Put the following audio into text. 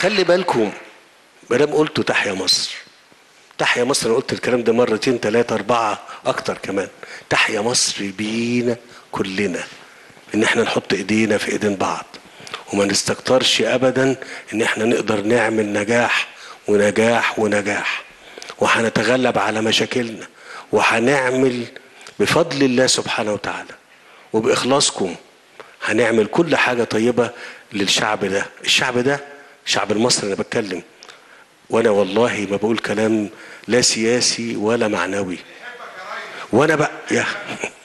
خلي بالكم ما دام قلتوا تحيا مصر تحيا مصر انا قلت الكلام ده مرتين ثلاثة أربعة أكتر كمان تحيا مصر بينا كلنا إن احنا نحط إيدينا في إيدين بعض وما نستكترش أبدا إن احنا نقدر نعمل نجاح ونجاح ونجاح وهنتغلب على مشاكلنا وهنعمل بفضل الله سبحانه وتعالى وبإخلاصكم هنعمل كل حاجة طيبة للشعب ده الشعب ده الشعب المصري أنا بتكلم وأنا والله ما بقول كلام لا سياسي ولا معنوي وأنا بقى يا